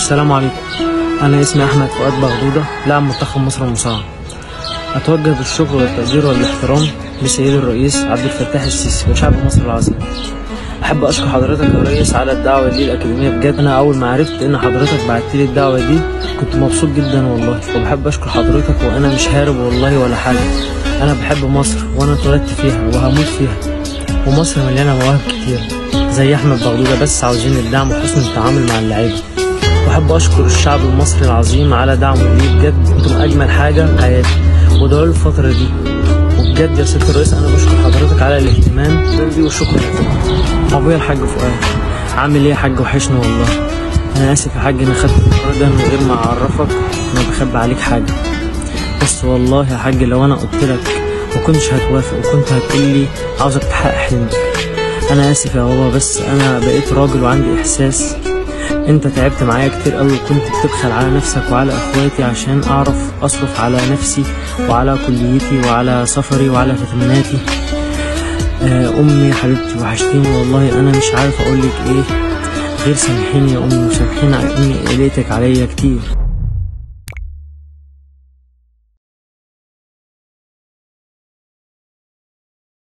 السلام عليكم أنا اسمي أحمد فؤاد بغدودة لاعب منتخب مصر المصارعة أتوجه بالشكر والتقدير والاحترام لسيد الرئيس عبد الفتاح السيسي وشعب مصر العظيم أحب أشكر حضرتك يا ريس على الدعوة دي الأكاديمية بجد أنا أول ما عرفت إن حضرتك بعت لي الدعوة دي كنت مبسوط جدا والله وبحب أشكر حضرتك وأنا مش هارب والله ولا حاجة أنا بحب مصر وأنا اتولدت فيها وهموت فيها ومصر مليانة مواهب كتير زي أحمد بغدودة بس عاوزين الدعم وحسن التعامل مع اللعيبة وأحب أشكر الشعب المصري العظيم على دعمه لي بجد أنتم أجمل حاجة في حياتي ودعوا لي الفترة دي وبجد يا ست الرئيس أنا بشكر حضرتك على الاهتمام دي وشكرا أبويا الحاج فؤاد عامل إيه يا حاج وحشني والله أنا آسف يا حاج أنا خدت القرار ده من غير ما أعرفك ما بخبي عليك حاجة بس والله يا حاج لو أنا قلت لك وكنتش هتوافق وكنت هتقول لي عاوزك تحقق حلمك انا اسف يا بابا بس انا بقيت راجل وعندي احساس انت تعبت معايا كتير قوي وكنت بتبخل على نفسك وعلى اخواتي عشان اعرف اصرف على نفسي وعلى كليتي وعلى سفري وعلى فيتاميناتي آه امي حبيبتي وحشتيني والله انا مش عارف اقولك ايه غير سامحيني يا امي وسامحيني اني قلقتك عليا كتير